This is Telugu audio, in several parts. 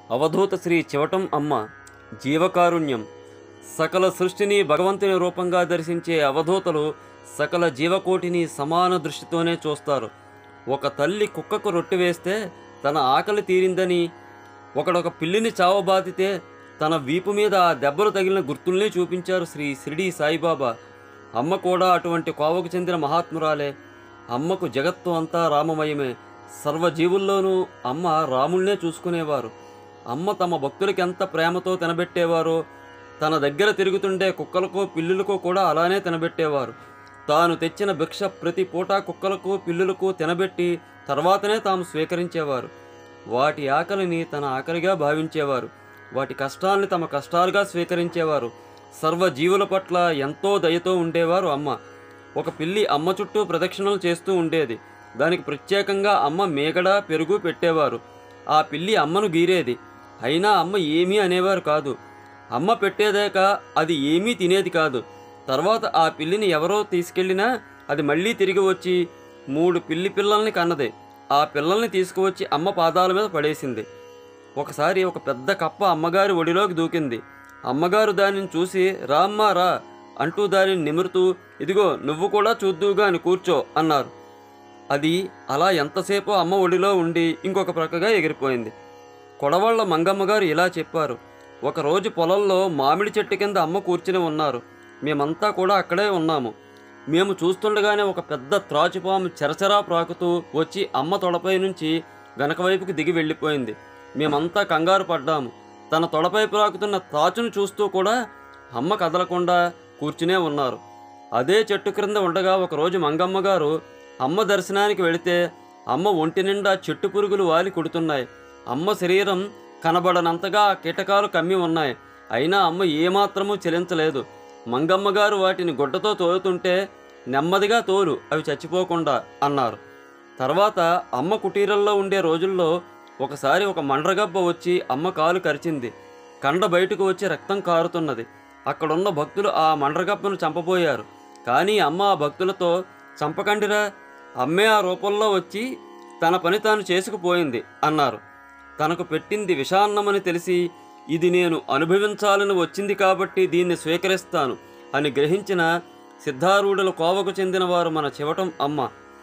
అవధూత శ్రీ చివటం అమ్మ జీవకారుణ్యం సకల సృష్టిని భగవంతుని రూపంగా దర్శించే అవధూతలు సకల జీవకోటిని సమాన దృష్టితోనే చూస్తారు ఒక తల్లి కుక్కకు రొట్టె వేస్తే తన ఆకలి తీరిందని ఒకడొక పిల్లిని చావబాదితే తన వీపు మీద ఆ దెబ్బలు తగిలిన గుర్తుల్ని చూపించారు శ్రీ షిరిడి సాయిబాబా అమ్మ కూడా అటువంటి కోవకు చెందిన మహాత్మురాలే అమ్మకు జగత్తు అంతా రామమయమే సర్వజీవుల్లోనూ అమ్మ రాముల్నే చూసుకునేవారు అమ్మ తమ భక్తులకి ఎంత ప్రేమతో తినబెట్టేవారో తన దగ్గర తిరుగుతుండే కుక్కలకో పిల్లులకో కూడా అలానే తినబెట్టేవారు తాను తెచ్చిన భిక్ష ప్రతి పూట కుక్కలకు పిల్లులకు తినబెట్టి తర్వాతనే తాము స్వీకరించేవారు వాటి ఆకలిని తన ఆకలిగా భావించేవారు వాటి కష్టాల్ని తమ కష్టాలుగా స్వీకరించేవారు సర్వ జీవుల పట్ల ఎంతో దయతో ఉండేవారు అమ్మ ఒక పిల్లి అమ్మ చుట్టూ ప్రదక్షిణలు చేస్తూ ఉండేది దానికి ప్రత్యేకంగా అమ్మ మేగడ పెరుగు పెట్టేవారు ఆ పిల్లి అమ్మను గీరేది అయినా అమ్మ ఏమీ అనేవారు కాదు అమ్మ పెట్టేదాక అది ఏమీ తినేది కాదు తర్వాత ఆ పిల్లిని ఎవరో తీసుకెళ్ళినా అది మళ్ళీ తిరిగి వచ్చి మూడు పిల్లి పిల్లల్ని కన్నది ఆ పిల్లల్ని తీసుకువచ్చి అమ్మ పాదాల మీద పడేసింది ఒకసారి ఒక పెద్ద కప్ప అమ్మగారి ఒడిలోకి దూకింది అమ్మగారు దానిని చూసి రామ్మా రా అంటూ దానిని నిమురుతూ ఇదిగో నువ్వు కూడా చూద్దువుగా అని కూర్చో అన్నారు అది అలా ఎంతసేపో అమ్మ ఒడిలో ఉండి ఇంకొక ప్రక్కగా ఎగిరిపోయింది కొడవళ్ళ మంగమ్మగారు ఇలా చెప్పారు ఒకరోజు పొలంలో మామిడి చెట్టు కింద అమ్మ కూర్చుని ఉన్నారు మేమంతా కూడా అక్కడే ఉన్నాము మేము చూస్తుండగానే ఒక పెద్ద త్రాచుపాము చెరచెరా ప్రాకుతూ వచ్చి అమ్మ తొడపై నుంచి వెనక వైపుకి దిగి వెళ్ళిపోయింది మేమంతా కంగారు పడ్డాము తన తొడపై ప్రాకుతున్న త్రాచును చూస్తూ కూడా అమ్మ కదలకుండా కూర్చునే ఉన్నారు అదే చెట్టు క్రింద ఉండగా ఒకరోజు మంగమ్మ గారు అమ్మ దర్శనానికి వెళితే అమ్మ ఒంటి నిండా చెట్టు పురుగులు వాలి కుడుతున్నాయి అమ్మ శరీరం కనబడనంతగా ఆ కీటకాలు కమ్మి ఉన్నాయి అయినా అమ్మ ఏమాత్రమూ చెలించలేదు మంగమ్మ గారు వాటిని గుడ్డతో తోలుతుంటే నెమ్మదిగా తోలు అవి చచ్చిపోకుండా అన్నారు తర్వాత అమ్మ కుటీరంలో ఉండే రోజుల్లో ఒకసారి ఒక మండ్రగబ్బ వచ్చి అమ్మ కాలు కరిచింది కండ బయటకు వచ్చి రక్తం కారుతున్నది అక్కడున్న భక్తులు ఆ మండ్రగబ్బను చంపబోయారు కానీ అమ్మ ఆ భక్తులతో చంపకండిరా అమ్మే ఆ రూపంలో వచ్చి తన పని తాను చేసుకుపోయింది అన్నారు తనకు పెట్టింది విషాన్నమని తెలిసి ఇది నేను అనుభవించాలని వచ్చింది కాబట్టి దీన్ని స్వీకరిస్తాను అని గ్రహించిన సిద్ధారూఢుల కోవకు చెందిన వారు మన చివటం అమ్మ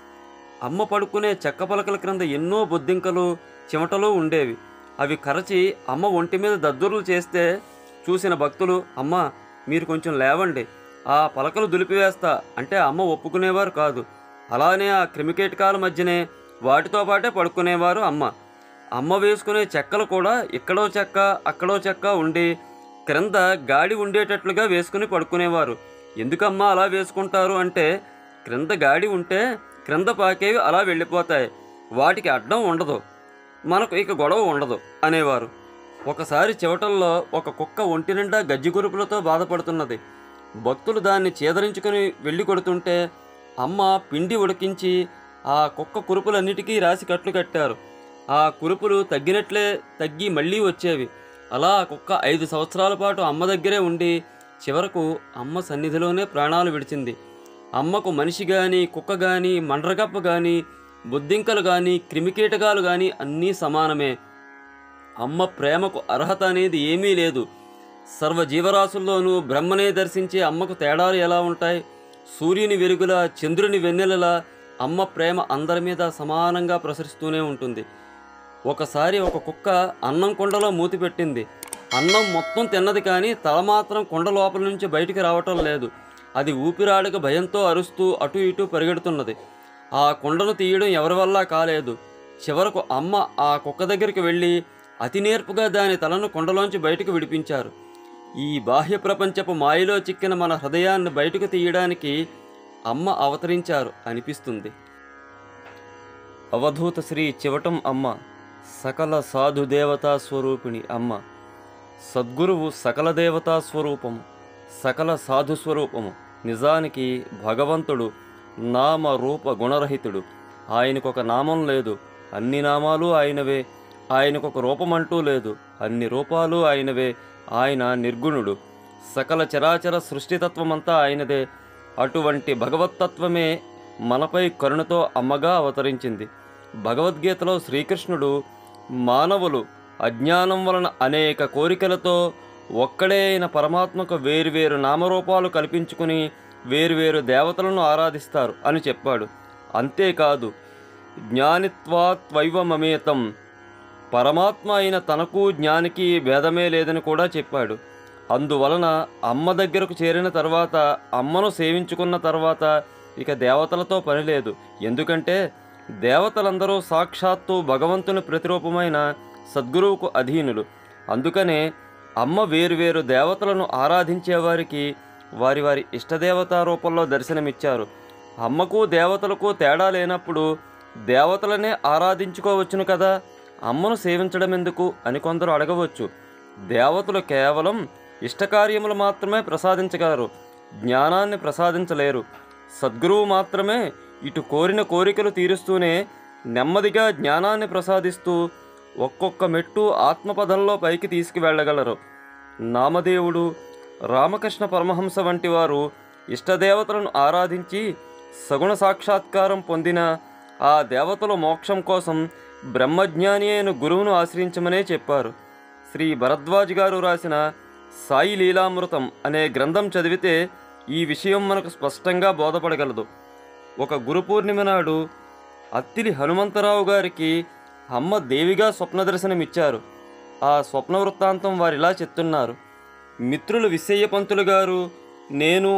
అమ్మ పడుకునే చెక్క పలకల క్రింద ఎన్నో బొద్దింకలు చిమటలు ఉండేవి అవి కరచి అమ్మ ఒంటి మీద దద్దుర్లు చేస్తే చూసిన భక్తులు అమ్మ మీరు కొంచెం లేవండి ఆ పలకలు దులిపివేస్తా అంటే అమ్మ ఒప్పుకునేవారు కాదు అలానే ఆ క్రిమికీటకాల మధ్యనే వాటితో పాటే పడుకునేవారు అమ్మ అమ్మ వేసుకునే చెక్కలు కూడా ఇక్కడో చెక్క అక్కడో చెక్క ఉండి క్రింద గాడి ఉండేటట్లుగా వేసుకుని పడుకునేవారు ఎందుకమ్మా అలా వేసుకుంటారు అంటే క్రింద గాడి ఉంటే క్రింద పాకేవి అలా వెళ్ళిపోతాయి వాటికి అడ్డం ఉండదు మనకు ఇక గొడవ ఉండదు అనేవారు ఒకసారి చివటల్లో ఒక కుక్క ఒంటి నిండా గజ్జి కురుపులతో బాధపడుతున్నది భక్తులు దాన్ని చేదరించుకుని వెళ్ళి కొడుతుంటే అమ్మ పిండి ఉడికించి ఆ కుక్క కురుపులన్నిటికీ రాసి కట్లు కట్టారు ఆ కురుపులు తగ్గినట్లే తగ్గి మళ్ళీ వచ్చేవి అలా ఆ కుక్క ఐదు సంవత్సరాల పాటు అమ్మ దగ్గరే ఉండి చివరకు అమ్మ సన్నిధిలోనే ప్రాణాలు విడిచింది అమ్మకు మనిషి కానీ కుక్క కానీ మండ్రగప్ప కానీ బుద్ధింకలు కానీ క్రిమికీటకాలు కానీ అన్నీ సమానమే అమ్మ ప్రేమకు అర్హత అనేది ఏమీ లేదు సర్వ జీవరాశుల్లోనూ బ్రహ్మనే దర్శించే అమ్మకు తేడాలు ఎలా ఉంటాయి సూర్యుని వెలుగులా చంద్రుని వెన్నెలలా అమ్మ ప్రేమ అందరి మీద సమానంగా ప్రసరిస్తూనే ఉంటుంది ఒకసారి ఒక కుక్క అన్నం కుండలో మూతి పెట్టింది అన్నం మొత్తం తిన్నది కానీ తల మాత్రం కుండ లోపల నుంచి బయటికి రావటం లేదు అది ఊపిరాడక భయంతో అరుస్తూ అటు ఇటు పరిగెడుతున్నది ఆ కుండను తీయడం ఎవరి వల్ల కాలేదు చివరకు అమ్మ ఆ కుక్క దగ్గరికి వెళ్ళి అతి నేర్పుగా దాని తలను కుండలోంచి బయటకు విడిపించారు ఈ బాహ్య ప్రపంచపు మాయలో చిక్కిన మన హృదయాన్ని బయటకు తీయడానికి అమ్మ అవతరించారు అనిపిస్తుంది అవధూత శ్రీ చివటం అమ్మ సకల సాధు దేవతా స్వరూపిణి అమ్మ సద్గురువు సకల దేవతా స్వరూపము సకల సాధు స్వరూపము నిజానికి భగవంతుడు నామ రూప గుణరహితుడు ఆయనకొక నామం లేదు అన్ని నామాలు ఆయనవే ఆయనకొక రూపం అంటూ లేదు అన్ని రూపాలు ఆయనవే ఆయన నిర్గుణుడు సకల చరాచర సృష్టితత్వమంతా ఆయనదే అటువంటి భగవత్తత్వమే మనపై కరుణతో అమ్మగా అవతరించింది భగవద్గీతలో శ్రీకృష్ణుడు మానవులు అజ్ఞానం వలన అనేక కోరికలతో ఒక్కడే అయిన పరమాత్మకు వేరువేరు నామరూపాలు కల్పించుకుని వేరువేరు దేవతలను ఆరాధిస్తారు అని చెప్పాడు అంతేకాదు జ్ఞానిత్వాత్వైవ మమేతం పరమాత్మ అయిన తనకు జ్ఞానికి భేదమే లేదని కూడా చెప్పాడు అందువలన అమ్మ దగ్గరకు చేరిన తర్వాత అమ్మను సేవించుకున్న తర్వాత ఇక దేవతలతో పని లేదు ఎందుకంటే దేవతలందరూ సాక్షాత్తు భగవంతుని ప్రతిరూపమైన సద్గురువుకు అధీనులు అందుకనే అమ్మ వేరువేరు దేవతలను ఆరాధించేవారికి వారి వారి ఇష్టదేవతా రూపంలో దర్శనమిచ్చారు అమ్మకు దేవతలకు తేడా లేనప్పుడు దేవతలనే ఆరాధించుకోవచ్చును కదా అమ్మను సేవించడం ఎందుకు అని కొందరు అడగవచ్చు దేవతలు కేవలం ఇష్టకార్యములు మాత్రమే ప్రసాదించగలరు జ్ఞానాన్ని ప్రసాదించలేరు సద్గురువు మాత్రమే ఇటు కోరిన కోరికలు తీరుస్తూనే నెమ్మదిగా జ్ఞానాన్ని ప్రసాదిస్తూ ఒక్కొక్క మెట్టు ఆత్మపదంలో పైకి తీసుకువెళ్ళగలరు నామదేవుడు రామకృష్ణ పరమహంస వంటి వారు ఇష్టదేవతలను ఆరాధించి సగుణ సాక్షాత్కారం పొందిన ఆ దేవతల మోక్షం కోసం బ్రహ్మజ్ఞాని అయిన గురువును ఆశ్రయించమనే చెప్పారు శ్రీ భరద్వాజ్ గారు రాసిన సాయి లీలామృతం అనే గ్రంథం చదివితే ఈ విషయం మనకు స్పష్టంగా బోధపడగలదు ఒక గురు పూర్ణిమ నాడు అత్తిలి హనుమంతరావు గారికి అమ్మ దేవిగా స్వప్న దర్శనమిచ్చారు ఆ స్వప్న వృత్తాంతం వారిలా చెప్తున్నారు మిత్రులు విశయ్య పంతులు గారు నేను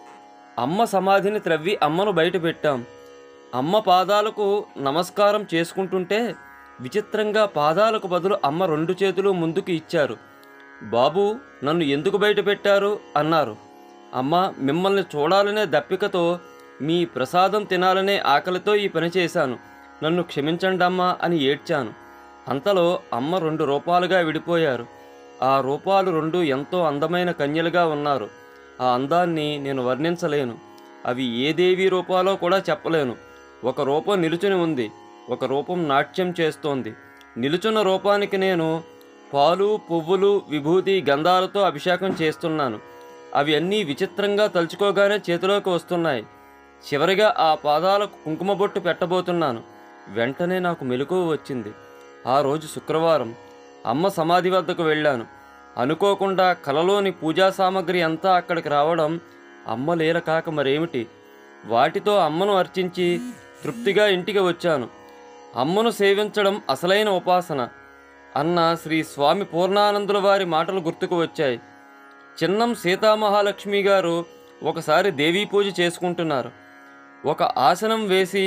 అమ్మ సమాధిని త్రవ్వి అమ్మను బయట పెట్టాం అమ్మ పాదాలకు నమస్కారం చేసుకుంటుంటే విచిత్రంగా పాదాలకు బదులు అమ్మ రెండు చేతులు ముందుకు ఇచ్చారు బాబు నన్ను ఎందుకు బయట పెట్టారు అన్నారు అమ్మ మిమ్మల్ని చూడాలనే దప్పికతో మీ ప్రసాదం తినాలనే ఆకలితో ఈ పని చేశాను నన్ను క్షమించండి అమ్మా అని ఏడ్చాను అంతలో అమ్మ రెండు రూపాలుగా విడిపోయారు ఆ రూపాలు రెండు ఎంతో అందమైన కన్యలుగా ఉన్నారు ఆ అందాన్ని నేను వర్ణించలేను అవి ఏ దేవి రూపాలో కూడా చెప్పలేను ఒక రూపం నిలుచుని ఉంది ఒక రూపం నాట్యం చేస్తోంది నిలుచున్న రూపానికి నేను పాలు పువ్వులు విభూతి గంధాలతో అభిషేకం చేస్తున్నాను అవి అన్నీ విచిత్రంగా తలుచుకోగానే చేతిలోకి వస్తున్నాయి చివరిగా ఆ పాదాలకు కుంకుమ బొట్టు పెట్టబోతున్నాను వెంటనే నాకు మెలకువ వచ్చింది ఆ రోజు శుక్రవారం అమ్మ సమాధి వద్దకు వెళ్ళాను అనుకోకుండా కలలోని పూజా సామాగ్రి అంతా అక్కడికి రావడం అమ్మ లీల కాక మరేమిటి వాటితో అమ్మను అర్చించి తృప్తిగా ఇంటికి వచ్చాను అమ్మను సేవించడం అసలైన ఉపాసన అన్న శ్రీ స్వామి పూర్ణానందుల వారి మాటలు గుర్తుకు వచ్చాయి చిన్నం సీతామహాలక్ష్మి గారు ఒకసారి దేవీ పూజ చేసుకుంటున్నారు ఒక ఆసనం వేసి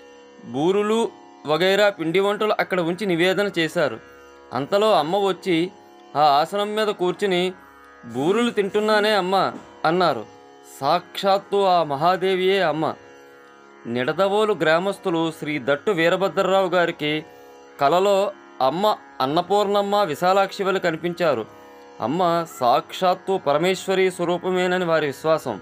బూరులు వగైరా పిండి వంటలు అక్కడ ఉంచి నివేదన చేశారు అంతలో అమ్మ వచ్చి ఆ ఆసనం మీద కూర్చుని బూరులు తింటున్నానే అమ్మ అన్నారు సాక్షాత్తు ఆ మహాదేవియే అమ్మ నిడదవోలు గ్రామస్తులు శ్రీ దట్టు వీరభద్రరావు గారికి కలలో అమ్మ అన్నపూర్ణమ్మ విశాలాక్షి వలె కనిపించారు అమ్మ సాక్షాత్తు పరమేశ్వరి స్వరూపమేనని వారి విశ్వాసం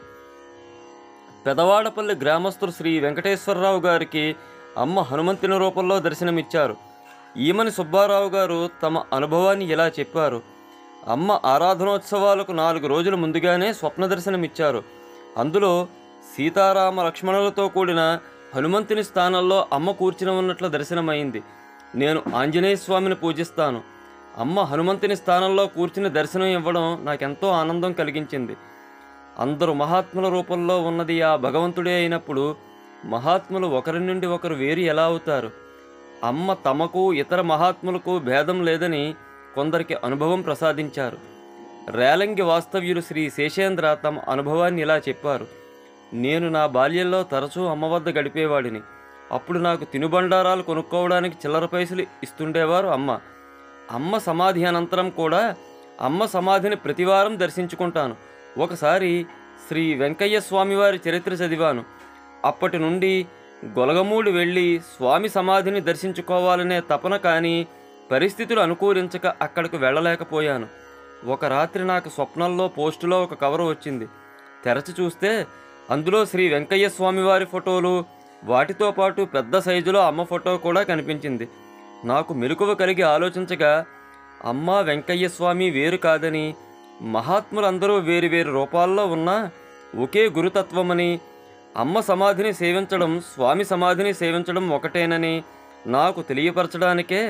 పెదవాడపల్లి గ్రామస్తులు శ్రీ వెంకటేశ్వరరావు గారికి అమ్మ హనుమంతుని రూపంలో దర్శనమిచ్చారు ఈమని సుబ్బారావు గారు తమ అనుభవాన్ని ఇలా చెప్పారు అమ్మ ఆరాధనోత్సవాలకు నాలుగు రోజుల ముందుగానే స్వప్న దర్శనమిచ్చారు అందులో సీతారామ లక్ష్మణులతో కూడిన హనుమంతుని స్థానంలో అమ్మ కూర్చుని ఉన్నట్లు దర్శనమైంది నేను ఆంజనేయ స్వామిని పూజిస్తాను అమ్మ హనుమంతుని స్థానంలో కూర్చుని దర్శనం ఇవ్వడం నాకెంతో ఆనందం కలిగించింది అందరూ మహాత్ముల రూపంలో ఉన్నది ఆ భగవంతుడే అయినప్పుడు మహాత్ములు ఒకరి నుండి ఒకరు వేరు ఎలా అవుతారు అమ్మ తమకు ఇతర మహాత్ములకు భేదం లేదని కొందరికి అనుభవం ప్రసాదించారు రేలంగి వాస్తవ్యులు శ్రీ శేషేంద్ర తమ అనుభవాన్ని ఇలా చెప్పారు నేను నా బాల్యంలో తరచూ అమ్మ వద్ద గడిపేవాడిని అప్పుడు నాకు తినుబండారాలు కొనుక్కోవడానికి చిల్లర పైసలు ఇస్తుండేవారు అమ్మ అమ్మ సమాధి అనంతరం కూడా అమ్మ సమాధిని ప్రతివారం దర్శించుకుంటాను ఒకసారి శ్రీ వెంకయ్య స్వామివారి చరిత్ర చదివాను అప్పటి నుండి గొలగమూడి వెళ్ళి స్వామి సమాధిని దర్శించుకోవాలనే తపన కానీ పరిస్థితులు అనుకూలించక అక్కడికి వెళ్ళలేకపోయాను ఒక రాత్రి నాకు స్వప్నంలో పోస్టులో ఒక కవర్ వచ్చింది తెరచి చూస్తే అందులో శ్రీ వెంకయ్య స్వామివారి ఫోటోలు వాటితో పాటు పెద్ద సైజులో అమ్మ ఫోటో కూడా కనిపించింది నాకు మెలకువ కలిగి ఆలోచించగా అమ్మ వెంకయ్య స్వామి వేరు కాదని మహాత్ములందరూ వేరు వేరు రూపాల్లో ఉన్నా ఒకే గురుతత్వమని అమ్మ సమాధిని సేవించడం స్వామి సమాధిని సేవించడం ఒకటేనని నాకు తెలియపరచడానికే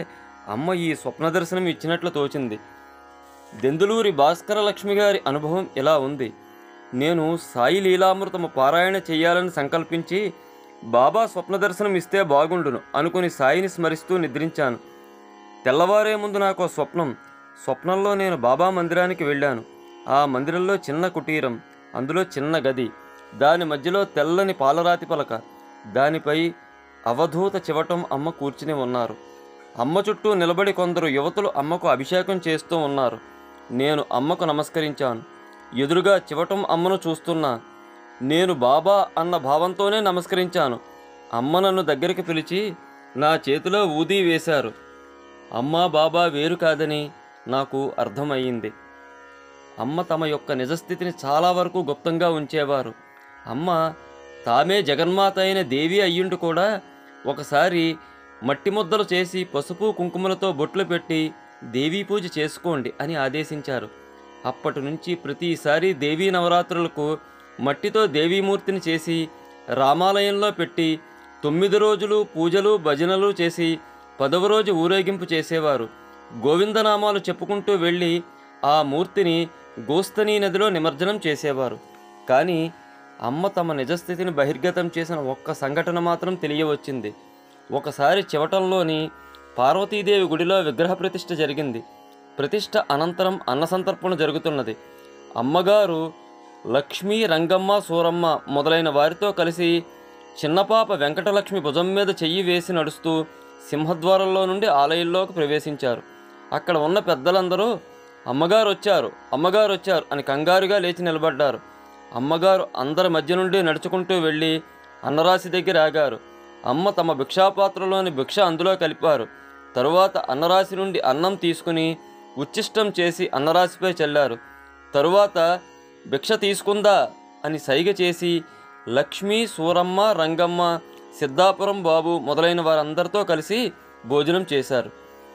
అమ్మ ఈ స్వప్న దర్శనం ఇచ్చినట్లు తోచింది దెందులూరి భాస్కర లక్ష్మి గారి అనుభవం ఇలా ఉంది నేను సాయి లీలామృతము పారాయణ చేయాలని సంకల్పించి బాబా స్వప్న దర్శనం ఇస్తే బాగుండును అనుకుని సాయిని స్మరిస్తూ నిద్రించాను తెల్లవారే ముందు నాకు స్వప్నం స్వప్నంలో నేను బాబా మందిరానికి వెళ్ళాను ఆ మందిరంలో చిన్న కుటీరం అందులో చిన్న గది దాని మధ్యలో తెల్లని పాలరాతి పలక దానిపై అవధూత చివటం అమ్మ కూర్చుని ఉన్నారు అమ్మ చుట్టూ నిలబడి కొందరు యువతులు అమ్మకు అభిషేకం చేస్తూ ఉన్నారు నేను అమ్మకు నమస్కరించాను ఎదురుగా చివటం అమ్మను చూస్తున్నా నేను బాబా అన్న భావంతోనే నమస్కరించాను అమ్మ నన్ను దగ్గరికి పిలిచి నా చేతిలో ఊదీ వేశారు అమ్మ బాబా వేరు కాదని నాకు అర్థమయ్యింది అమ్మ తమ యొక్క నిజస్థితిని చాలా వరకు గుప్తంగా ఉంచేవారు అమ్మ తామే జగన్మాత అయిన దేవి అయ్యుండి కూడా ఒకసారి మట్టి ముద్దలు చేసి పసుపు కుంకుమలతో బొట్లు పెట్టి దేవీ పూజ చేసుకోండి అని ఆదేశించారు అప్పటి నుంచి ప్రతిసారి దేవీ నవరాత్రులకు మట్టితో దేవీమూర్తిని చేసి రామాలయంలో పెట్టి తొమ్మిది రోజులు పూజలు భజనలు చేసి పదవ రోజు ఊరేగింపు చేసేవారు గోవిందనామాలు చెప్పుకుంటూ వెళ్ళి ఆ మూర్తిని గోస్తనీ నదిలో నిమజ్జనం చేసేవారు కానీ అమ్మ తమ నిజస్థితిని బహిర్గతం చేసిన ఒక్క సంఘటన మాత్రం తెలియవచ్చింది ఒకసారి చివటంలోని పార్వతీదేవి గుడిలో విగ్రహ ప్రతిష్ఠ జరిగింది ప్రతిష్ఠ అనంతరం అన్నసంతర్పణ జరుగుతున్నది అమ్మగారు లక్ష్మీ రంగమ్మ సూరమ్మ మొదలైన వారితో కలిసి చిన్నపాప వెంకటలక్ష్మి భుజం మీద చెయ్యి వేసి నడుస్తూ సింహద్వారంలో నుండి ఆలయంలోకి ప్రవేశించారు అక్కడ ఉన్న పెద్దలందరూ అమ్మగారు వచ్చారు అమ్మగారు వచ్చారు అని కంగారుగా లేచి నిలబడ్డారు అమ్మగారు అందరి మధ్య నుండి నడుచుకుంటూ వెళ్ళి అన్నరాశి దగ్గర ఆగారు అమ్మ తమ భిక్షాపాత్రలోని భిక్ష అందులో కలిపారు తరువాత అన్నరాశి నుండి అన్నం తీసుకుని ఉచ్చిష్టం చేసి అన్నరాశిపై చల్లారు తరువాత భిక్ష తీసుకుందా అని సైగ చేసి లక్ష్మీ సూరమ్మ రంగమ్మ సిద్ధాపురం బాబు మొదలైన వారందరితో కలిసి భోజనం చేశారు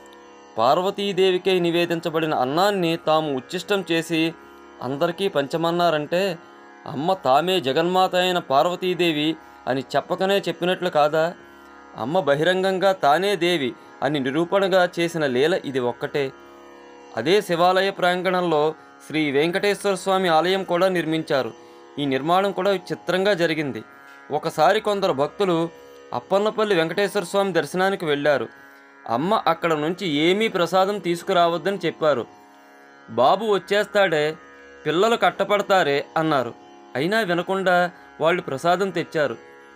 పార్వతీదేవికై నివేదించబడిన అన్నాన్ని తాము ఉచ్చిష్టం చేసి అందరికీ పంచమన్నారంటే అమ్మ తామే జగన్మాత అయిన పార్వతీదేవి అని చెప్పకనే చెప్పినట్లు కాదా అమ్మ బహిరంగంగా తానే దేవి అని నిరూపణగా చేసిన లీల ఇది ఒక్కటే అదే శివాలయ ప్రాంగణంలో శ్రీ వెంకటేశ్వర స్వామి ఆలయం కూడా నిర్మించారు ఈ నిర్మాణం కూడా చిత్రంగా జరిగింది ఒకసారి కొందరు భక్తులు అప్పన్నపల్లి వెంకటేశ్వర స్వామి దర్శనానికి వెళ్ళారు అమ్మ అక్కడ నుంచి ఏమీ ప్రసాదం తీసుకురావద్దని చెప్పారు బాబు వచ్చేస్తాడే పిల్లలు కట్టపడతారే అన్నారు అయినా వినకుండా వాళ్ళు ప్రసాదం తెచ్చారు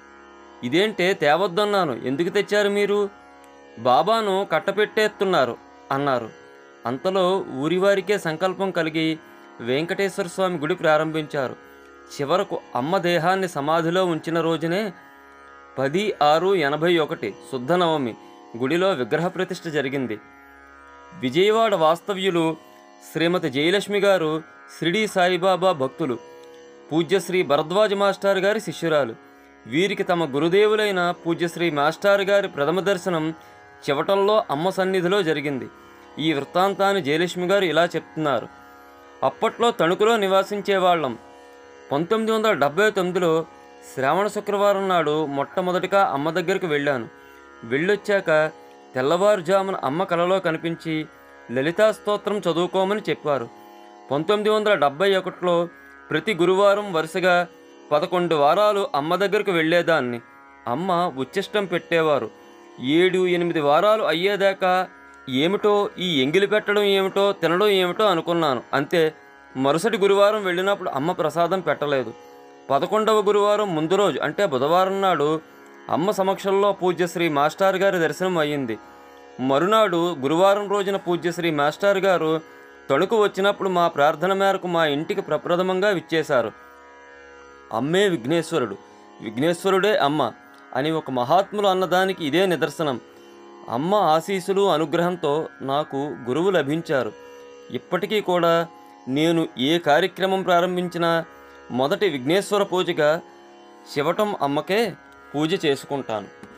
ఇదేంటే తేవద్దన్నాను ఎందుకు తెచ్చారు మీరు బాబాను కట్టపెట్టేస్తున్నారు అన్నారు అంతలో ఊరివారికే సంకల్పం కలిగి వెంకటేశ్వర స్వామి గుడి ప్రారంభించారు చివరకు అమ్మ దేహాన్ని సమాధిలో ఉంచిన రోజునే పది ఆరు ఎనభై ఒకటి శుద్ధ నవమి గుడిలో విగ్రహ ప్రతిష్ఠ జరిగింది విజయవాడ వాస్తవ్యులు శ్రీమతి జయలక్ష్మి గారు షిరిడీ సాయిబాబా భక్తులు పూజ్యశ్రీ భరద్వాజ మాస్టర్ గారి శిష్యురాలు వీరికి తమ గురుదేవులైన పూజ్యశ్రీ మాస్టర్ గారి ప్రథమ దర్శనం చివటంలో అమ్మ సన్నిధిలో జరిగింది ఈ వృత్తాంతాన్ని జయలక్ష్మి గారు ఇలా చెప్తున్నారు అప్పట్లో తణుకులో నివాసించేవాళ్ళం పంతొమ్మిది వందల డెబ్బై తొమ్మిదిలో శ్రావణ శుక్రవారం నాడు మొట్టమొదటిగా అమ్మ దగ్గరికి వెళ్ళాను వెళ్ళొచ్చాక తెల్లవారుజామున అమ్మ కలలో కనిపించి లలితా స్తోత్రం చదువుకోమని చెప్పారు పంతొమ్మిది వందల డెబ్బై ఒకటిలో ప్రతి గురువారం వరుసగా పదకొండు వారాలు అమ్మ దగ్గరకు వెళ్ళేదాన్ని అమ్మ ఉచ్చిష్టం పెట్టేవారు ఏడు ఎనిమిది వారాలు అయ్యేదాకా ఏమిటో ఈ ఎంగిలి పెట్టడం ఏమిటో తినడం ఏమిటో అనుకున్నాను అంతే మరుసటి గురువారం వెళ్ళినప్పుడు అమ్మ ప్రసాదం పెట్టలేదు పదకొండవ గురువారం ముందు రోజు అంటే బుధవారం నాడు అమ్మ సమక్షంలో పూజ్యశ్రీ మాస్టర్ గారి దర్శనం అయ్యింది మరునాడు గురువారం రోజున పూజ్యశ్రీ మాస్టర్ గారు తణుకు వచ్చినప్పుడు మా ప్రార్థన మేరకు మా ఇంటికి ప్రప్రథమంగా విచ్చేశారు అమ్మే విఘ్నేశ్వరుడు విఘ్నేశ్వరుడే అమ్మ అని ఒక మహాత్ములు అన్నదానికి ఇదే నిదర్శనం అమ్మ ఆశీస్సులు అనుగ్రహంతో నాకు గురువు లభించారు ఇప్పటికీ కూడా నేను ఏ కార్యక్రమం ప్రారంభించినా మొదటి విఘ్నేశ్వర పూజగా శివటం అమ్మకే పూజ చేసుకుంటాను